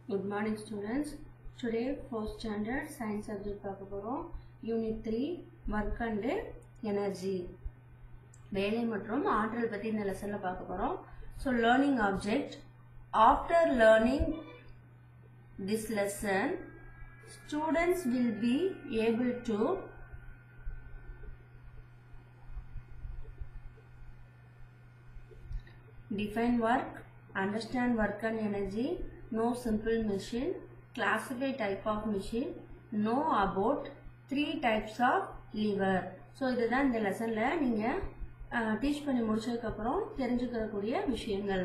Good morning students. Today 4th standard science subject பார்க்க போகிறோம் unit three work and energy வேலை மற்றும் ஆற்றல் பற்றி இந்த லெசனில் பார்க்க போகிறோம் so learning object after learning this lesson students will be able to define work, understand work and energy, know simple machine, classify type of machine, know about three types of lever. So இதுதான் இந்த லெசனில் நீங்கள் teach பண்ணி முடிச்சதுக்கப்புறம் தெரிஞ்சுக்கக்கூடிய விஷயங்கள்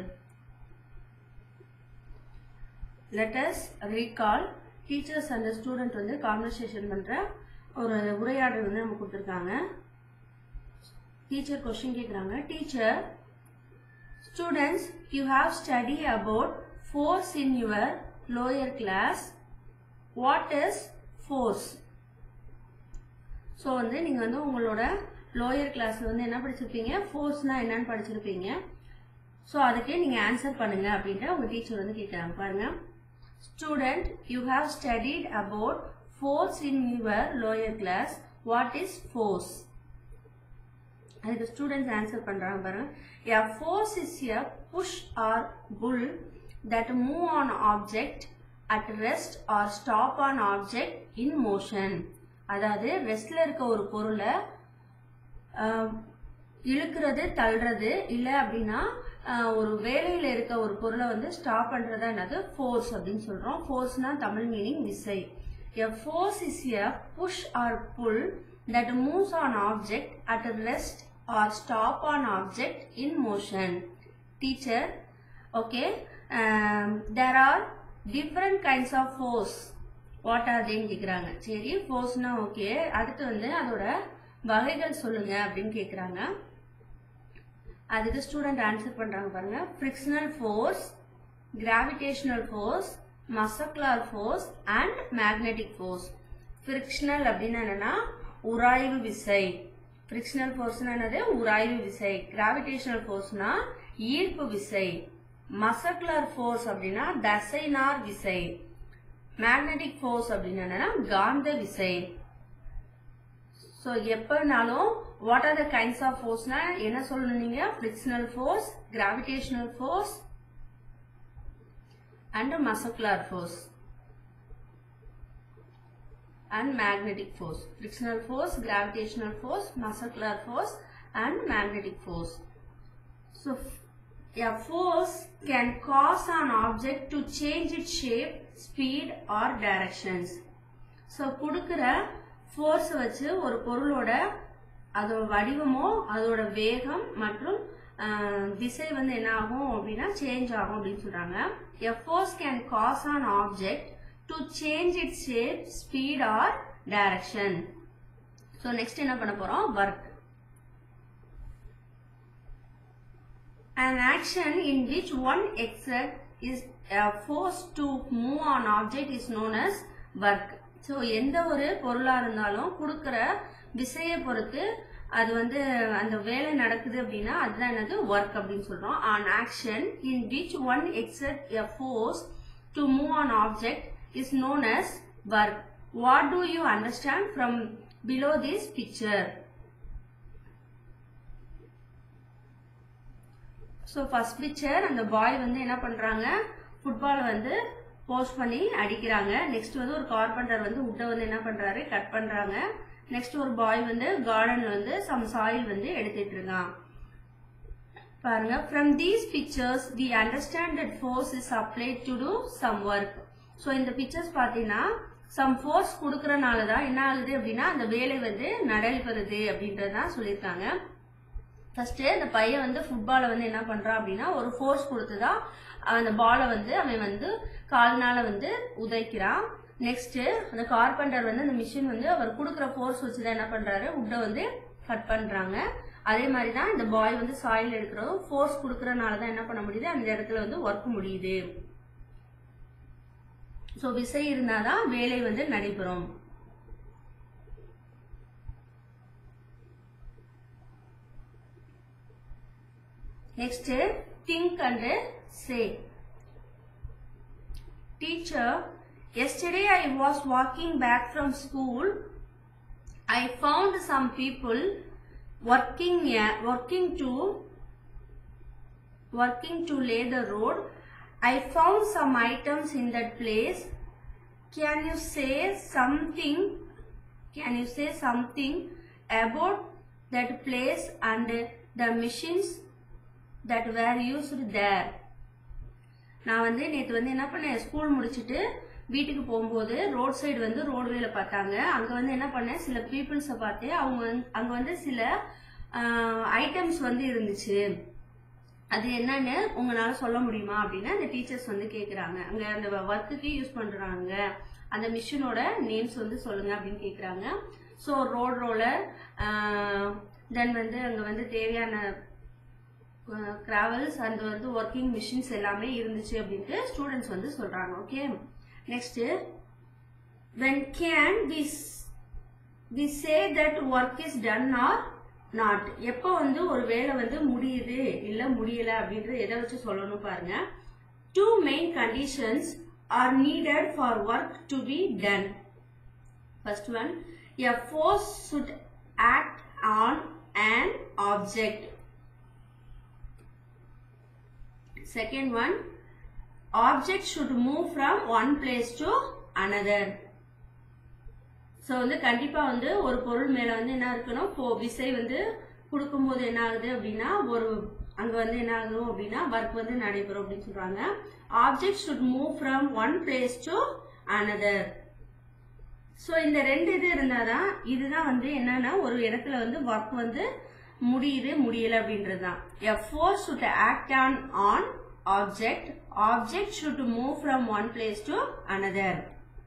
let's recall teachers and student வந்து conversation பண்ணுற ஒரு உரையாடல் வந்து நம்ம கொடுத்துருக்காங்க டீச்சர் கொஸ்டின் கேட்குறாங்க teacher Students, you have studied about force in your lower class. What is force? So வந்து நீங்கள் வந்து உங்களோட லோயர் கிளாஸில் வந்து என்ன படிச்சிருப்பீங்க ஃபோர்ஸ்னால் என்னன்னு படிச்சிருப்பீங்க ஸோ அதுக்கு நீங்கள் ஆன்சர் பண்ணுங்க அப்படின்ட்டு உங்கள் டீச்சர் வந்து கேட்குறாங்க பாருங்க student you have studied about force in your lower class what is force அதுக்கு ஸ்டூடெண்ட்ஸ் ஆன்சர் பண்ணுறாங்க பாருங்க A force is a push or pull that move on object at rest or stop on object in motion. அதாவது ரெஸ்ட்ல இருக்க ஒரு பொருளை இழுக்கிறது தள்ளுறது இல்லை அப்படின்னா ஒரு வேலையில் இருக்க ஒரு பொருளை வந்து ஸ்டாப் பண்ணுறதா என்னது ஃபோர்ஸ் அப்படின்னு சொல்கிறோம் ஃபோர்ஸ்னா தமிழ் மீனிங் விசை a force is a push or pull that moves an object at rest or stop on object in motion. Teacher, okay, um, there are different kinds of force. What are தேன்னு கேட்குறாங்க சரி ஃபோர்ஸ்னா okay அடுத்து வந்து அதோட வகைகள் சொல்லுங்க அப்படின்னு கேட்குறாங்க அதுக்கு ஸ்டூடெண்ட் ஆன்சர் பண்ணுறாங்க பாருங்க frictional force gravitational force muscular force and magnetic force frictional அப்படின்னு என்னன்னா உராய்வு விசை ஃப்ரிக்ஷனல் ஃபோர்ஸ்னா என்னது உராய்வு விசை கிராவிடேஷனல் ஃபோர்ஸ்னா ஈர்ப்பு விசை மசக்குலர் ஃபோர்ஸ் அப்படின்னா தசைனார் விசை மேக்னெட்டிக் ஃபோர்ஸ் அப்படின்னு என்னன்னா காந்த விசை ஸோ எப்பனாலும் what are the kinds of ஃபோர்ஸ்னா என்ன சொல்லணும் நீங்க frictional force gravitational force and muscular force and magnetic force. Frictional force, gravitational force, muscular force and magnetic force. So, a force can cause an object to change its shape, speed or directions. So கொடுக்குற force வச்சு ஒரு பொருளோட அதோட வடிவமோ அதோட வேகம் மற்றும் திசை வந்து என்ன ஆகும் அப்படின்னா சேஞ்ச் ஆகும் அப்படின்னு சொல்றாங்க a force can cause an object to change its shape, speed or direction. So next என்ன பண்ண போறோம் work. An action in which one exert is a force to move on object is known as work. So எந்த ஒரு பொருளாக இருந்தாலும் கொடுக்குற விசையை பொறுத்து அது வந்து அந்த வேலை நடக்குது அப்படின்னா அதுதான் என்னது ஒர்க் அப்படின்னு சொல்றோம் an action in which one exert a force to move an object is known as work. What do you understand from below this picture? So first picture அந்த பாய் வந்து என்ன பண்ணுறாங்க ஃபுட்பால் வந்து போஸ்ட் பண்ணி அடிக்கிறாங்க next வந்து ஒரு carpenter வந்து உட்டை வந்து என்ன பண்ணுறாரு கட் பண்ணுறாங்க நெக்ஸ்ட் ஒரு பாய் வந்து கார்டனில் வந்து சம் சாயில் வந்து எடுத்துட்டு இருக்கான் பாருங்க from these pictures we understand that force is applied to do some work so இந்த பிக்சர்ஸ் பார்த்தீங்கன்னா சம் ஃபோர்ஸ் கொடுக்கறனால தான் என்ன ஆகுது அப்படின்னா அந்த வேலை வந்து நடைபெறுது அப்படின்றது தான் சொல்லியிருக்காங்க ஃபர்ஸ்ட் அந்த பையன் வந்து ஃபுட்பாலை வந்து என்ன பண்றான் அப்படின்னா ஒரு ஃபோர்ஸ் கொடுத்து தான் அந்த பாலை வந்து அவன் வந்து கால்னால வந்து உதைக்கிறான் நெக்ஸ்ட் அந்த கார்பெண்டர் வந்து அந்த மிஷின் வந்து அவர் கொடுக்குற ஃபோர்ஸ் வச்சு தான் என்ன பண்றாரு உட்டை வந்து கட் பண்றாங்க அதே மாதிரி தான் இந்த பாய் வந்து சாயில் எடுக்கிறதும் ஃபோர்ஸ் கொடுக்கறனால தான் என்ன பண்ண முடியுது அந்த இடத்துல வந்து ஒர்க் முடியுது ஸோ விசை இருந்தாதான் வேலை வந்து நடைபெறும் next think and say Teacher, yesterday I was walking back from school. I found some people working here, working to working to lay the road. I found some items in that place. Can you say something? Can you say something about that place and the machines that were used there? நான் வந்து நேற்று வந்து என்ன பண்ணேன் school முடிச்சுட்டு வீட்டுக்கு போகும்போது road side வந்து ரோட்வேல பார்த்தாங்க அங்கே வந்து என்ன பண்ணேன் சில பீப்புள்ஸை பார்த்து அவங்க வந்து அங்கே வந்து சில ஐட்டம்ஸ் வந்து இருந்துச்சு அது என்னன்னு உங்களால சொல்ல முடியுமா அப்படின்னு அந்த டீச்சர்ஸ் வந்து கேக்குறாங்க அங்க அந்த ஒர்க்குக்கு யூஸ் பண்றாங்க அந்த மிஷினோட நேம்ஸ் வந்து சொல்லுங்க அப்படின்னு கேக்குறாங்க ஸோ ரோட் ரோலர் தென் வந்து அங்க வந்து தேவையான கிராவல்ஸ் அண்ட் வந்து ஒர்க்கிங் மிஷின்ஸ் எல்லாமே இருந்துச்சு அப்படின்ட்டு ஸ்டூடெண்ட்ஸ் வந்து சொல்றாங்க okay next when can we s- we say that work is done or not எப்போ வந்து ஒரு வேலை வந்து முடியுது இல்ல முடியல அப்படின்றது எதை வச்சு சொல்லணும் பாருங்க two main conditions are needed for work to be done first one a force should act on an object second one object should move from one place to another so வந்து கண்டிப்பா வந்து ஒரு பொருள் மேல வந்து என்ன இருக்கணும் இப்போ விசை வந்து கொடுக்கும்போது என்ன ஆகுது அப்படின்னா ஒரு அங்க வந்து என்ன ஆகும் அப்படின்னா ஒர்க் வந்து நடைபெறும் அப்படின்னு சொல்றாங்க object should move from one place to another so இந்த ரெண்டு இது இருந்தாதான் இதுதான் வந்து என்னன்னா ஒரு இடத்துல வந்து ஒர்க் வந்து முடியுது முடியல அப்படின்றது தான் a force should act on on object object should move from one place to another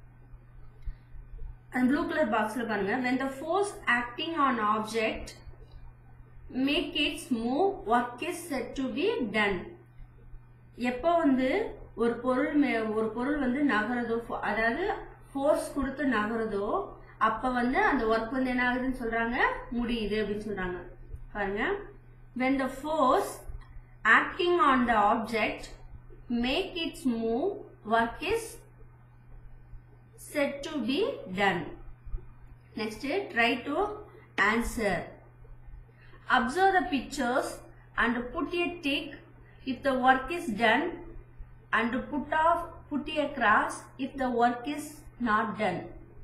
அந்த ப்ளூ கலர் பாக்ஸ்ல பாருங்க when the force acting on object make its move work is said to be done எப்போ வந்து ஒரு பொருள் மே ஒரு பொருள் வந்து நகருதோ fo- அதாவது ஃபோர்ஸ் கொடுத்து நகருதோ அப்ப வந்து அந்த ஒர்க் வந்து என்ன ஆகுதுன்னு சொல்றாங்க முடியுது அப்படின்னு சொல்றாங்க பாருங்க when the force acting on the object make its move work is said to be done. Next, try to answer. Observe the pictures and put a tick if the work is done and put off put a cross if the work is not done.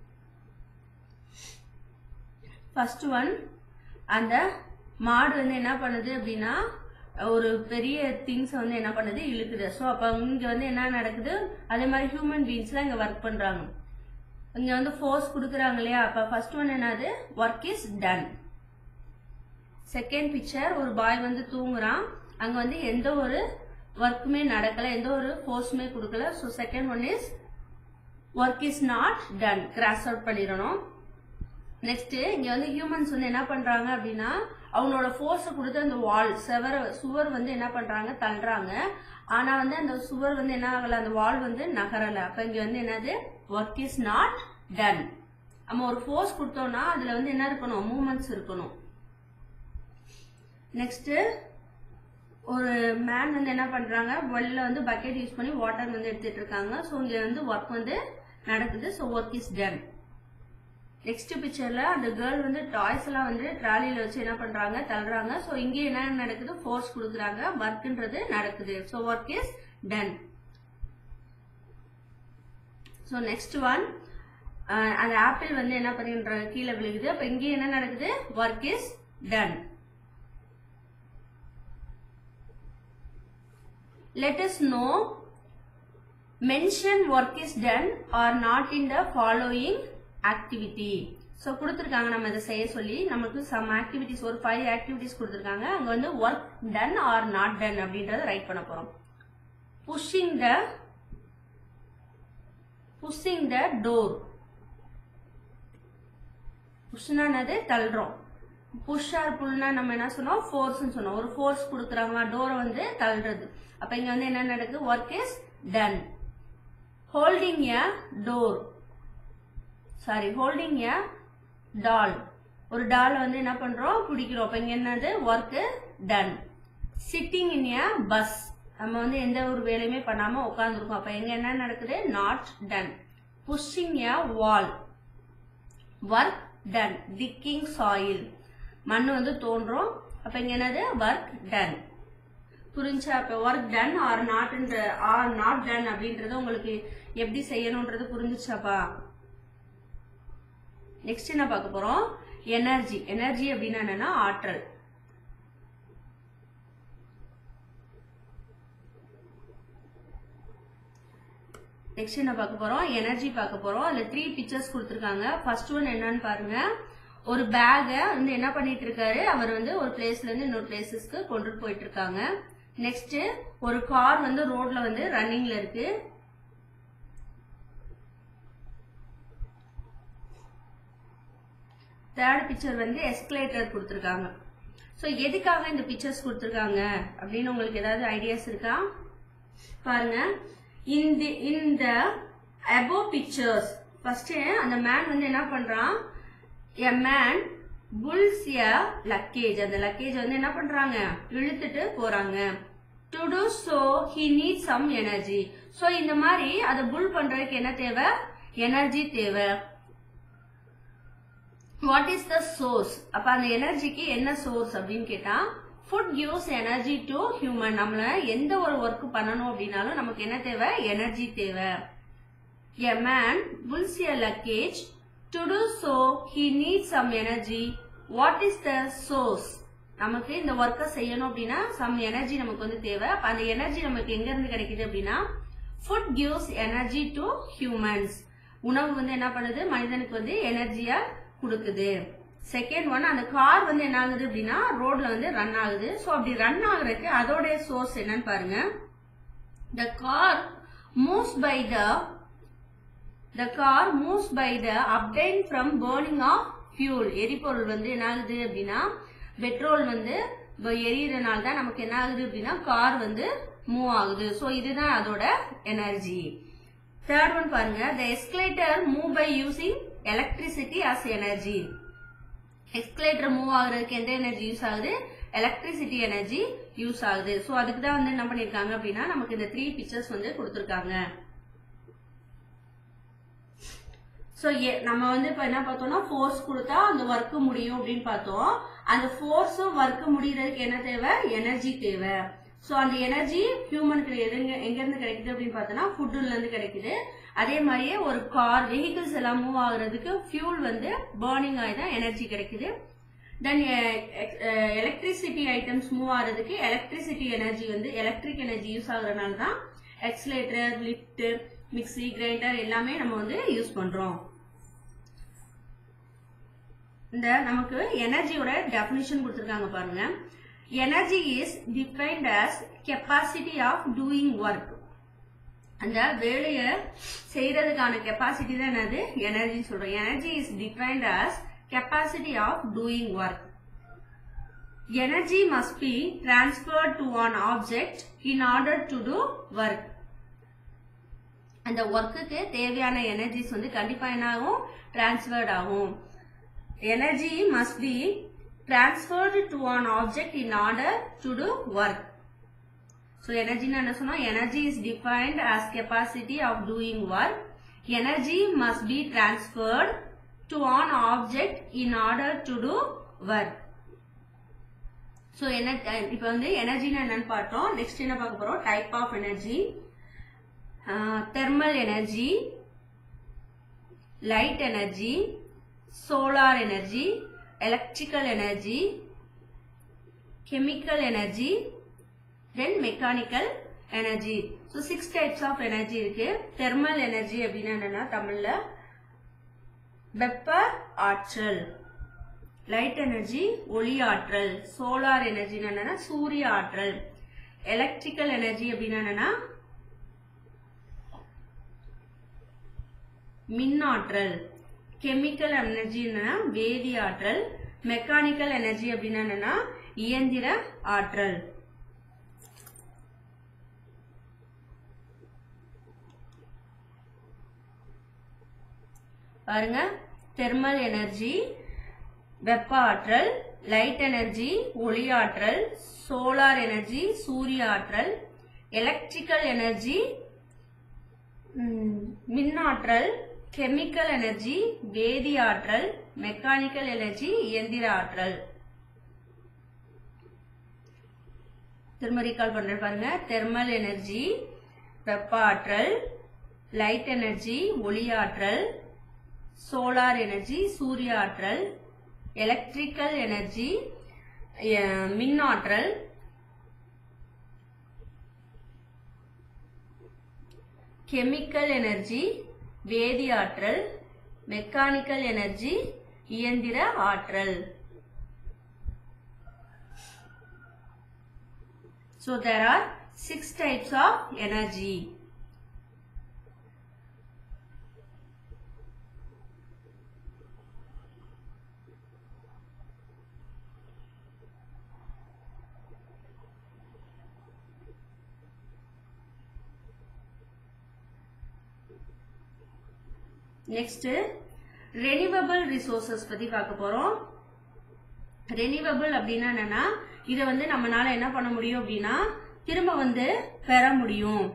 First one அந்த மாடு வந்து என்ன பண்ணுது அப்படின்னா ஒரு பெரிய things வந்து என்ன பண்ணுது இழுக்குது ஸோ அப்போ இங்க வந்து என்ன நடக்குது அதே மாதிரி ஹியூமன் பீயிங்ஸ்லாம் இங்க ஒர்க் பண்றாங்க இங்க வந்து ஃபோர்ஸ் கொடுக்குறாங்க இல்லையா அப்ப ஃபர்ஸ்ட் ஒன் என்னது work is done second picture ஒரு பாய் வந்து தூங்குறான் அங்க வந்து எந்த ஒரு ஒர்க்குமே நடக்கல எந்த ஒரு ஃபோர்ஸுமே கொடுக்கல so second one is work is not done cross out பண்ணிடணும் நெக்ஸ்ட் இங்க வந்து ஹியூமன்ஸ் வந்து என்ன பண்றாங்க அப்படின்னா அவங்களோட ஃபோர்ஸை கொடுத்து அந்த வால் செவர சுவர் வந்து என்ன பண்றாங்க தள்ளுறாங்க ஆனா வந்து அந்த சுவர் வந்து என்ன ஆகல அந்த வால் வந்து நகரல அப்ப இங்க வந்து என்னது ஒர்க் இஸ் நாட் டன் நம்ம ஒரு ஃபோர்ஸ் கொடுத்தோம்னா அதுல வந்து என்ன இருக்கணும் மூமெண்ட்ஸ் இருக்கணும் நெக்ஸ்ட் ஒரு மேன் வந்து என்ன பண்றாங்க வெளில வந்து பக்கெட் யூஸ் பண்ணி வாட்டர் வந்து எடுத்துட்டு இருக்காங்க ஸோ இங்க வந்து ஒர்க் வந்து நடக்குது so work is done next பிக்சர்ல அந்த கேர்ள் வந்து டாய்ஸ் எல்லாம் வந்து ட்ராலியில வச்சு என்ன பண்றாங்க தள்ளுறாங்க ஸோ இங்கே என்ன நடக்குது ஃபோர்ஸ் கொடுக்குறாங்க ஒர்க்ன்றது நடக்குது so work is done so next one அந்த ஆப்பிள் வந்து என்ன பண்ணின்றாங்க கீழே விழுகுது அப்ப இங்கே என்ன நடக்குது work is done let us know mention work is done or not in the following activity so கொடுத்துருக்காங்க நம்ம இதை செய்ய சொல்லி நமக்கு சம் ஆக்டிவிட்டிஸ் ஒரு ஃபைவ் ஆக்டிவிட்டிஸ் கொடுத்துருக்காங்க அங்கே வந்து work done or not done அப்படின்றத ரைட் பண்ண போகிறோம் pushing the pushing the door புஷ்னானது தள்ளுறோம் புஷ் ஆர் புல்னா நம்ம என்ன சொன்னோம் ஃபோர்ஸ்னு சொன்னோம் ஒரு ஃபோர்ஸ் கொடுக்குறாங்க டோரை வந்து தள்ளுறது அப்ப இங்க வந்து என்ன நடக்குது work is done holding a door sorry holding a doll ஒரு டால் வந்து என்ன பண்றோம் பிடிக்கிறோம் அப்ப இங்க என்னது work done sitting in a bus நம்ம வந்து எந்த ஒரு வேலையுமே பண்ணாம உட்காந்துருக்கோம் அப்ப எங்க என்ன நடக்குது not done pushing a wall work done digging soil மண் வந்து தோன்றும் அப்ப இங்க என்னது ஒர்க் டன் புரிஞ்சா அப்ப ஒர்க் டன் ஆர் நாட்ன்ற ஆர் நாட் டன் அப்படின்றது உங்களுக்கு எப்படி செய்யணும்ன்றது புரிஞ்சுச்சாப்பா நெக்ஸ்ட் என்ன பார்க்க போறோம் எனர்ஜி எனர்ஜி அப்படின்னா என்னன்னா ஆற்றல் நெக்ஸ்ட் என்ன பார்க்க போறோம் எனர்ஜி பார்க்க போறோம் அதுல த்ரீ பிக்சர்ஸ் கொடுத்துருக்காங்க ஃபர்ஸ்ட் ஒன் என்னன்னு பாருங்க ஒரு பேக்கை வந்து என்ன பண்ணிட்டு இருக்காரு அவர் வந்து ஒரு பிளேஸ்ல இருந்து இன்னொரு பிளேசஸ்க்கு கொண்டுட்டு போயிட்டு இருக்காங்க நெக்ஸ்ட் ஒரு கார் வந்து ரோட்ல வந்து ரன்னிங்ல இருக்கு தேர்ட் பிக்சர் வந்து எஸ்கலேட்டர் கொடுத்துருக்காங்க ஸோ எதுக்காக இந்த பிக்சர்ஸ் கொடுத்துருக்காங்க அப்படின்னு உங்களுக்கு ஏதாவது ஐடியாஸ் இருக்கா பாருங்க இந்த இந்த அபோ பிக்சர்ஸ் ஃபர்ஸ்ட் அந்த மேன் வந்து என்ன பண்றான் a man pulls a luggage அந்த லக்கேஜ் வந்து என்ன பண்றாங்க இழுத்துட்டு போறாங்க to do so he need some energy so இந்த மாதிரி அதை புல் பண்றதுக்கு என்ன தேவை எனர்ஜி தேவை வாட் இஸ் த சோர்ஸ் அப்ப அந்த எனர்ஜிக்கு என்ன சோர்ஸ் அப்படின்னு கேட்டா food gives energy to human நம்மள எந்த ஒரு ஒர்க் பண்ணணும் அப்படின்னாலும் நமக்கு என்ன தேவை எனர்ஜி தேவை a man pulls a luggage to do so he need some energy what is the source நமக்கு இந்த ஒர்க்கை செய்யணும் அப்படின்னா சம் எனர்ஜி நமக்கு வந்து தேவை அப்ப அந்த எனர்ஜி நமக்கு எங்க இருந்து கிடைக்குது அப்படின்னா food gives energy to humans உணவு வந்து என்ன பண்ணுது மனிதனுக்கு வந்து எனர்ஜியா கொடுக்குது செகண்ட் ஒன் அந்த கார் வந்து என்ன ஆகுது அப்படின்னா ரோட்ல வந்து ரன் ஆகுது ஸோ அப்படி ரன் ஆகுறதுக்கு அதோடைய சோர்ஸ் என்னன்னு பாருங்க the car moves by the the car moves by the obtain from burning of fuel எரிபொருள் வந்து என்ன ஆகுது அப்படின்னா பெட்ரோல் வந்து இப்போ எரியறனால தான் நமக்கு என்ன ஆகுது அப்படின்னா கார் வந்து மூவ் ஆகுது ஸோ இதுதான் அதோட எனர்ஜி தேர்ட் ஒன் பாருங்க the escalator move by using electricity as energy escalator move ஆகுறதுக்கு எந்த எனர்ஜி யூஸ் ஆகுது எலக்ட்ரிசிட்டி எனர்ஜி யூஸ் ஆகுது ஸோ அதுக்கு தான் வந்து என்ன பண்ணிருக்காங்க அப்படின்னா நமக்கு இந்த த்ரீ பிக்சர்ஸ் வந்து கொடுத்துருக்காங்க ஸோ நம்ம வந்து இப்போ என்ன பார்த்தோம்னா ஃபோர்ஸ் கொடுத்தா அந்த ஒர்க்கு முடியும் அப்படின்னு பார்த்தோம் அந்த ஃபோர்ஸும் ஒர்க்கு முடியறதுக்கு என்ன தேவை எனர்ஜி தேவை ஸோ அந்த எனர்ஜி ஹியூமனுக்கு எதுங்க எங்கேருந்து கிடைக்குது அப்படின்னு பார்த்தோம்னா ஃபுட்டுல இருந்து கிடைக்குது அதே மாதிரியே ஒரு கார் வெஹிக்கிள்ஸ் எல்லாம் மூவ் ஆகுறதுக்கு ஃபியூல் வந்து பேர்னிங் ஆகி தான் எனர்ஜி கிடைக்குது தென் எலக்ட்ரிசிட்டி ஐட்டம்ஸ் மூவ் ஆகிறதுக்கு எலக்ட்ரிசிட்டி எனர்ஜி வந்து எலக்ட்ரிக் எனர்ஜி யூஸ் ஆகுறதுனால தான் எக்ஸலேட்டர் லிஃப்ட் மிக்ஸி கிரைண்டர் எல்லாமே நம்ம வந்து யூஸ் பண்றோம் இந்த நமக்கு எனர்ஜியோட டெஃபினிஷன் கொடுத்துருக்காங்க பாருங்க energy is defined as capacity of doing work அந்த வேலையை செய்யறதுக்கான கெப்பாசிட்டி தான் என்னது எனர்ஜி சொல்றோம் energy is defined as capacity of doing work energy must be transferred to an object in order to do work அந்த ஒர்க்குக்கு தேவையான எனர்ஜிஸ் வந்து கண்டிப்பா என்ன ஆகும் டிரான்ஸ்ஃபர்ட் ஆகும் energy must be transferred to an object in order to do work so எனர்ஜின்னு என்ன சொன்னோம் energy is defined as capacity of doing work energy must be transferred to an object in order to do work so என்ன இப்போ வந்து எனர்ஜினா என்னன்னு பார்த்தோம் next என்ன பார்க்க போறோம் type of energy thermal energy light energy solar energy electrical energy chemical energy then mechanical energy so six types of energy இருக்கு thermal energy அப்படின்னா என்னன்னா தமிழ்ல வெப்ப ஆற்றல் லைட் எனர்ஜி ஒளி ஆற்றல் சோலார் எனர்ஜி என்னன்னா சூரிய ஆற்றல் எலக்ட்ரிக்கல் எனர்ஜி அப்படின்னா என்னன்னா மின்னாற்றல் கெமிக்கல் எனர்ஜி என்னன்னா வேதி ஆற்றல் மெக்கானிக்கல் எனர்ஜி அப்படின்னா என்னன்னா இயந்திர ஆற்றல் பாருங்க தெர்மல் எனர்ஜி வெப்ப ஆற்றல் லைட் எனர்ஜி ஒளி ஆற்றல் சோலார் எனர்ஜி சூரிய ஆற்றல் எலக்ட்ரிக்கல் எனர்ஜி மின்னாற்றல் கெமிக்கல் எனர்ஜி வேதி ஆற்றல் மெக்கானிக்கல் எனர்ஜி இயந்திர ஆற்றல் திரும்ப ரீகால் பண்றேன் பாருங்க தெர்மல் எனர்ஜி வெப்ப ஆற்றல் லைட் எனர்ஜி ஒளி ஆற்றல் சோலார் எனர்ஜி சூரிய ஆற்றல் எலக்ட்ரிக்கல் எனர்ஜி மின்னாற்றல் கெமிக்கல் எனர்ஜி வேதி ஆற்றல் மெக்கானிக்கல் எனர்ஜி இயந்திர ஆற்றல் So there are six types of energy. Next renewable resources பத்தி பார்க்க போறோம் ரெனிவபிள் அப்படின்னா என்னன்னா இதை வந்து நம்மனால என்ன பண்ண முடியும் அப்படின்னா திரும்ப வந்து பெற முடியும்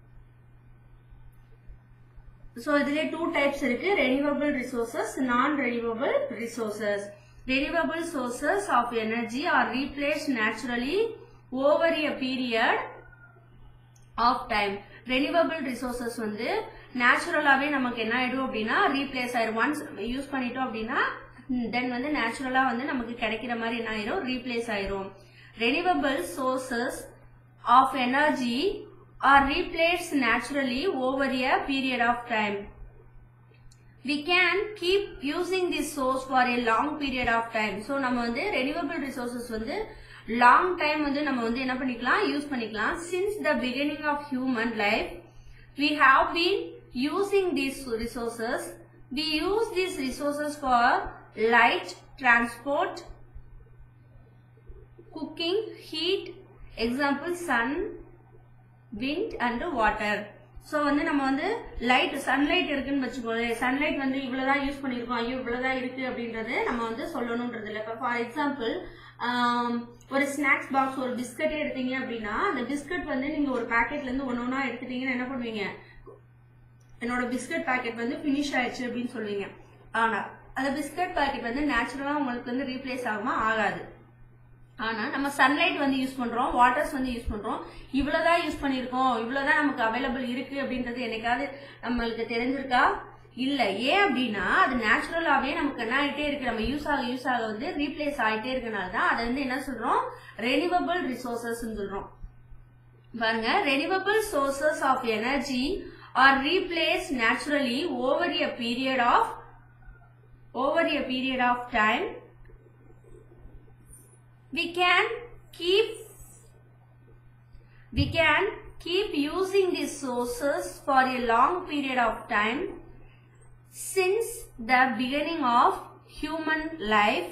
ஸோ இதுல டூ டைப்ஸ் இருக்கு renewable resources non renewable resources renewable sources of energy are replace naturally over a period of time renewable resources வந்து நேச்சுரலாவே நமக்கு என்ன ஆயிடும் அப்படின்னா ரீப்ளேஸ் ஆயிடும் ஒன்ஸ் யூஸ் பண்ணிட்டோம் அப்படின்னா தென் வந்து நேச்சுரலா வந்து நமக்கு கிடைக்கிற மாதிரி என்ன ஆயிரும் ரீப்ளேஸ் ஆயிரும் renewable sources of energy are replace naturally over a period of time we can keep using this source for a long period of time so நம்ம வந்து renewable resources வந்து long time வந்து நம்ம வந்து என்ன பண்ணிக்கலாம் யூஸ் பண்ணிக்கலாம் since the beginning of human life we have been using these resources we use these resources for light transport cooking heat example sun wind and water so வந்து நம்ம வந்து லைட் சன்லைட் இருக்குன்னு வச்சுக்கோங்க சன்லைட் வந்து இவ்வளவுதான் use பண்ணியிருக்கோம் ஐயோ இவ்வளவுதான் இருக்கு அப்படின்றது நம்ம வந்து சொல்லணுன்றது இல்லை இப்போ ஃபார் எக்ஸாம்பிள் ஒரு ஸ்நாக்ஸ் பாக்ஸ் ஒரு பிஸ்கட்டே எடுத்தீங்க அப்படின்னா அந்த பிஸ்கட் வந்து நீங்க ஒரு பேக்கெட்ல இருந்து ஒன்று ஒன்றா எடுத்துட்டீங்கன்னா என்ன பண்ணுவீங்க என்னோட பிஸ்கட் பேக்கெட் வந்து ஃபினிஷ் ஆயிடுச்சு அப்படின்னு சொல்லுவீங்க ஆனா அந்த பிஸ்கட் பேக்கெட் வந்து நேச்சுரலா உங்களுக்கு வந்து ரீப்ளேஸ் ஆகுமா ஆகாது ஆனா நம்ம சன்லைட் வந்து யூஸ் பண்றோம் வாட்டர்ஸ் வந்து யூஸ் பண்றோம் இவ்வளவுதான் யூஸ் பண்ணிருக்கோம் இவ்வளவுதான் நமக்கு அவைலபிள் இருக்கு அப்படின்றது என்னைக்காவது நம்மளுக்கு தெரிஞ்சிருக்கா இல்ல ஏன் அப்படின்னா அது நேச்சுரலாவே நமக்கு என்ன ஆயிட்டே இருக்கு நம்ம யூஸ் ஆக யூஸ் ஆக வந்து ரீப்ளேஸ் ஆயிட்டே இருக்கனால தான் அதை வந்து என்ன சொல்றோம் ரெனிவபிள் ரிசோர்சஸ் சொல்றோம் பாருங்க renewable sources of energy are replace naturally over a period of over a period of time we can keep we can keep using these sources for a long period of time since the beginning of human life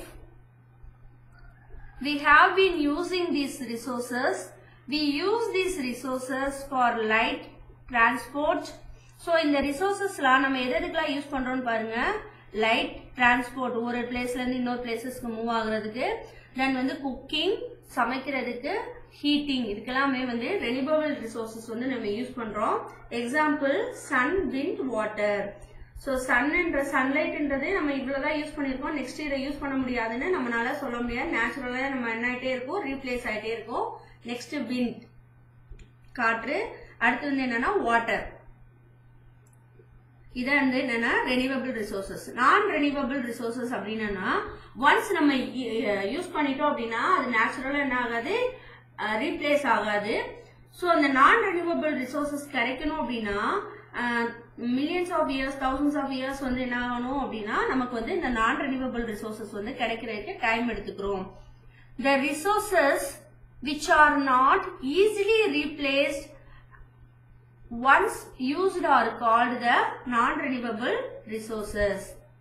we have been using these resources we use these resources for light transport so இந்த ரிசோர்சஸ்லாம் நம்ம எது எதுக்கெல்லாம் use பண்றோம்னு பாருங்க light transport ஒரு பிளேஸ்ல இருந்து இன்னொரு பிளேசஸ்க்கு மூவ் ஆகுறதுக்கு தென் வந்து குக்கிங் சமைக்கிறதுக்கு ஹீட்டிங் இதுக்கெல்லாமே வந்து ரெனியூவபிள் ரிசோர்சஸ் வந்து நம்ம யூஸ் பண்றோம் example sun wind water so சன்ன்ற சன்லைட்ன்றது நம்ம இவ்வளோதான் யூஸ் பண்ணியிருக்கோம் நெக்ஸ்ட் இதை யூஸ் பண்ண முடியாதுன்னு நம்மளால சொல்ல முடியாது நேச்சுரலாக நம்ம என்ன ஆகிட்டே இருக்கோம் ரீப்ளேஸ் ஆகிட்டே இருக்கோம் நெக்ஸ்ட் விண்ட் காற்று அடுத்து வந்து என்னன்னா வாட்டர் இதை வந்து என்னன்னா renewable resources non renewable resources அப்படின்னா ஒன்ஸ் நம்ம யூஸ் பண்ணிட்டோம் அப்படின்னா அது நேச்சுரலா என்ன ஆகாது ரீப்ளேஸ் ஆகாது ஸோ அந்த நான் ரெனியூவபிள் ரிசோர்சஸ் கிடைக்கணும் அப்படின்னா millions of years thousands of years வந்து என்ன ஆகணும் அப்படின்னா நமக்கு வந்து இந்த நான் ரெனியூவபிள் ரிசோர்சஸ் வந்து கிடைக்கிறதுக்கு டைம் எடுத்துக்கிறோம் the resources which are not easily replaced once used are called the non-renewable resources.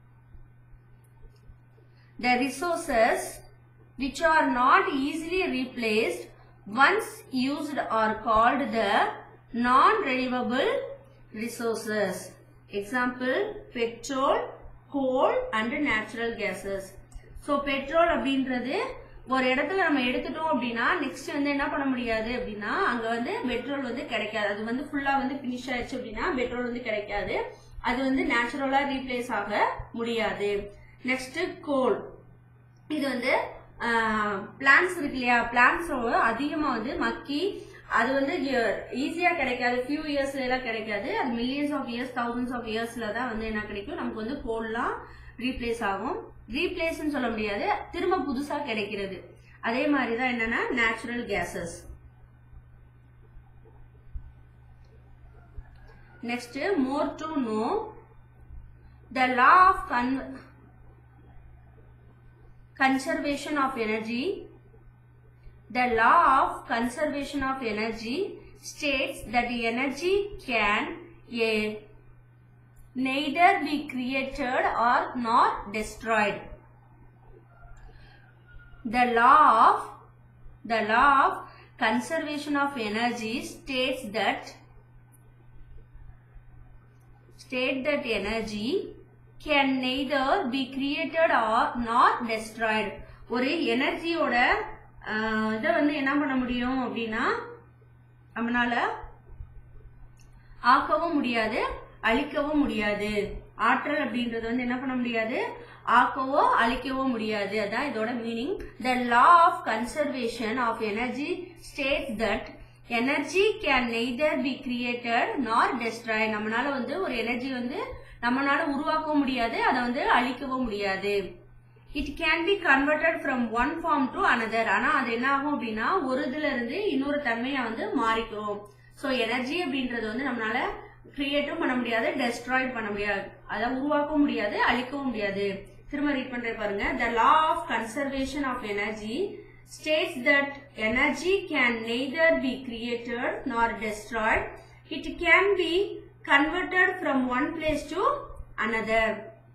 The resources which are not easily replaced once used are called the non-renewable resources. Example, petrol, coal and natural gases. So, petrol அப்படின்றது ஒரு இடத்துல நம்ம எடுத்துட்டோம் அப்படின்னா next வந்து என்ன பண்ண முடியாது அப்படின்னா அங்க வந்து பெட்ரோல் வந்து கிடைக்காது அது வந்து ஃபுல்லா வந்து பினிஷ் ஆயிடுச்சு அப்படின்னா பெட்ரோல் வந்து கிடைக்காது அது வந்து நேச்சுரலா ரீப்ளேஸ் ஆக முடியாது நெக்ஸ்ட் கோல் இது வந்து பிளான்ஸ் இருக்கு இல்லையா பிளான்ஸ் அதிகமா வந்து மக்கி அது வந்து ஈஸியா கிடைக்காது ஃபியூ இயர்ஸ்ல எல்லாம் கிடைக்காது அது millions of years thousands of இயர்ஸ்ல தான் வந்து என்ன கிடைக்கும் நமக்கு வந்து கோல்லாம் ரீப்ளேஸ் ஆகும் ரீப்ளேஸ்ன்னு சொல்ல முடியாது திரும்ப புதுசா கிடைக்கிறது அதே மாதிரி தான் என்னன்னா natural gases next more to know the law of con conservation of energy the law of conservation of energy states that the energy can a, neither be created or not destroyed the law of the law of conservation of energy states that state that energy can neither be created or not destroyed ஒரு எனர்ஜியோட இதை வந்து என்ன பண்ண முடியும் அப்படின்னா நம்மளால ஆக்கவும் முடியாது அழிக்கவும் முடியாது ஆற்றல் அப்படின்றது வந்து என்ன பண்ண முடியாது ஆக்கவோ அழிக்கவோ முடியாது அதான் இதோட meaning the law of conservation of energy state that energy can neither be created nor destroy நம்மளால வந்து ஒரு எனர்ஜி வந்து நம்மளால உருவாக்கவும் முடியாது அதை வந்து அழிக்கவும் முடியாது it can be converted from one form to another ஆனா அது என்ன ஆகும் அப்படின்னா ஒரு இதுல இருந்து இன்னொரு தன்மையை வந்து மாறிக்கிறோம் ஸோ எனர்ஜி அப்படின்றது வந்து நம்மளால கிரியேட்டும் பண்ண முடியாது டெஸ்ட்ராய்ட் பண்ண முடியாது அதை உருவாக்கவும் முடியாது அழிக்கவும் முடியாது திரும்ப ரீட் பண்றேன் பாருங்க the law of conservation of energy states that energy can neither be created nor destroyed. It can be converted from one place to another.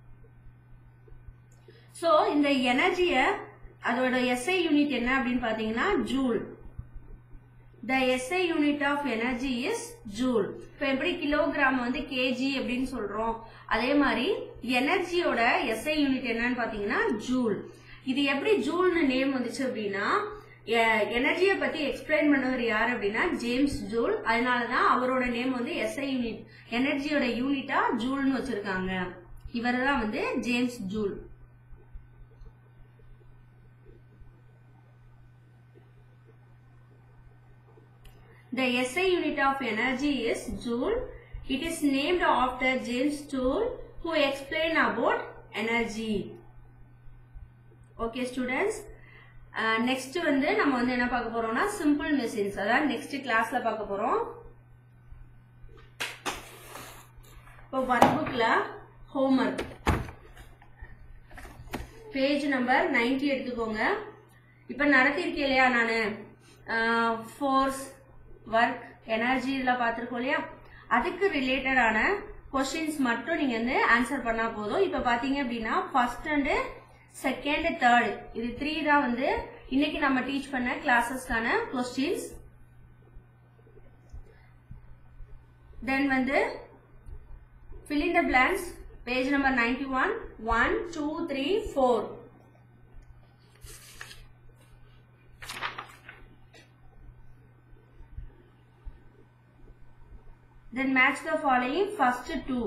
So இந்த எனர்ஜியை அதோட எஸ்ஐ யூனிட் என்ன அப்படின்னு பார்த்தீங்கன்னா joule the SI unit of energy is joule இப்போ எப்படி kilogram வந்து KG அப்படின்னு சொல்றோம் அதே மாதிரி எனர்ஜியோட எஸ்ஐ யூனிட் என்னன்னு பார்த்தீங்கன்னா ஜூல் இது எப்படி ஜூல்னு நேம் வந்துச்சு அப்படின்னா எனர்ஜியை பத்தி எக்ஸ்பிளைன் பண்ணவர் யார் அப்படின்னா ஜேம்ஸ் ஜூல் அதனாலதான் அவரோட நேம் வந்து எஸ்ஐ யூனிட் எனர்ஜியோட யூனிட்டா ஜூல்னு வச்சிருக்காங்க இவர் தான் வந்து James Joule The SI unit of energy is joule. It is named after James Joule who explained about energy. Okay students next வந்து நம்ம வந்து என்ன பார்க்க போறோம்னா சிம்பிள் மெஷின்ஸ் அதான் நெக்ஸ்ட் கிளாஸ்ல பார்க்க போறோம் இப்போ ஒர்க் புக்ல ஹோம்ஒர்க் பேஜ் நம்பர் நைன்டி எடுத்துக்கோங்க இப்போ நடத்திருக்கேன் இல்லையா நான் ஃபோர்ஸ் ஒர்க் எனர்ஜி இதெல்லாம் பார்த்துருக்கோம் இல்லையா அதுக்கு ரிலேட்டடான கொஸ்டின்ஸ் மட்டும் நீங்க வந்து ஆன்சர் பண்ணா போதும் இப்போ பாத்தீங்க அப்படின்னா ஃபர்ஸ்ட் அண்டு செகண்ட் தேர்ட் இது த்ரீ தான் வந்து இன்னைக்கு நம்ம டீச் பண்ண கிளாஸஸ்க்கான கொஸ்டின்ஸ் தென் வந்து fill in the blanks page number 91 1 2 3 4 then match the following first two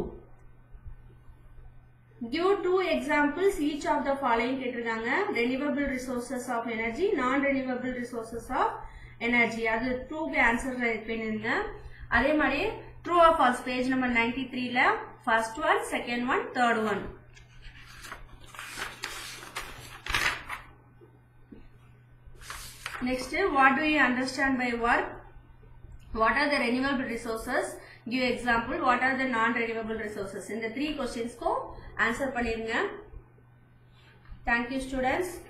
give two examples each of the following கேட்டிருக்காங்க renewable resources of energy non renewable resources of energy அது டூக்கு answer பண்ணிருங்க அதே மாதிரி true or false page number ninety த்ரீல first one second one third one Next, what do you understand by work? What are the renewable resources? Give example. What are the non-renewable resources? இந்த three கொஸ்டின்ஸ்க்கும் answer பண்ணிருங்க Thank you students.